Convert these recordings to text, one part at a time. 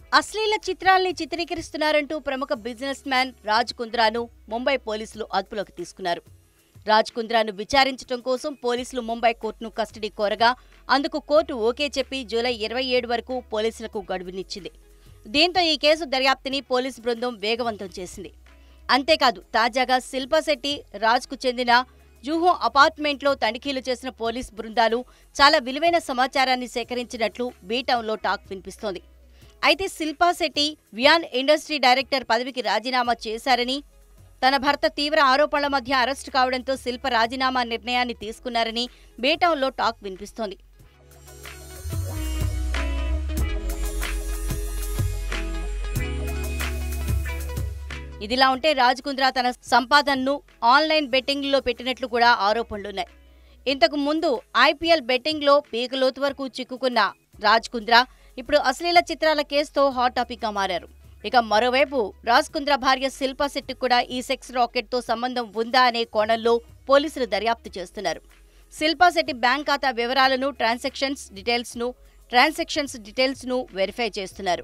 అశ్లీల చిత్రాల్ని చిత్రీకరిస్తున్నారంటూ ప్రముఖ బిజినెస్ మ్యాన్ రాజ్ కుంద్రాను ముంబై పోలీసులు అదుపులోకి తీసుకున్నారు రాజ్ కుంద్రాను విచారించడం కోసం పోలీసులు ముంబై కోర్టును కస్టడీ కోరగా అందుకు కోర్టు ఓకే చెప్పి జూలై ఇరవై ఏడు వరకు పోలీసులకు గడువునిచ్చింది దీంతో ఈ కేసు దర్యాప్తుని పోలీసు బృందం వేగవంతం చేసింది అంతేకాదు తాజాగా శిల్పా శెట్టి రాజ్కు చెందిన జూహో అపార్ట్మెంట్లో తనిఖీలు చేసిన పోలీస్ బృందాలు చాలా విలువైన సమాచారాన్ని సేకరించినట్లు బీటౌన్లో టాక్ వినిపిస్తోంది అయితే శిల్పా శెట్టి వియాన్ ఇండస్ట్రీ డైరెక్టర్ పదవికి రాజీనామా చేశారని తన భర్త తీవ్ర ఆరోపణల మధ్య అరెస్టు కావడంతో శిల్ప రాజీనామా నిర్ణయాన్ని తీసుకున్నారని బేటౌన్లో టాక్ వినిపిస్తోంది ఇదిలా ఉంటే రాజ్ కుంద్రా తన సంపాదనను ఆన్లైన్ బెట్టింగ్లో పెట్టినట్లు కూడా ఆరోపణలున్నాయి ఇంతకు ముందు ఐపీఎల్ బెట్టింగ్లో పీకలోతు వరకు చిక్కుకున్న రాజ్ కుంద్రా ఇప్పుడు అశ్లీల చిత్రాల కేసుతో హాట్ టాపిక్గా మారారు ఇక మరోవైపు రాజ్ కుంద్రా భార్య శిల్పా శెట్టి కూడా ఈ సెక్స్ రాకెట్తో సంబంధం ఉందా అనే కోణంలో పోలీసులు దర్యాప్తు చేస్తున్నారు శిల్పా శెట్టి బ్యాంక్ ఖాతా వివరాలను ట్రాన్సాక్షన్స్ డీటెయిల్స్ను ట్రాన్సాక్షన్స్ డీటెయిల్స్ను వెరిఫై చేస్తున్నారు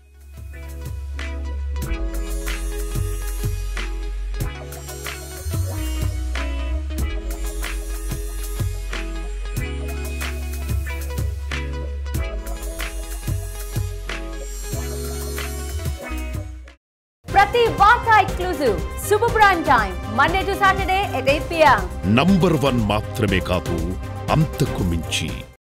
ప్రతి వార్త exclusive super prime time Monday to Saturday at eight PM number one మాత్రమే కాదు అంతకు మించి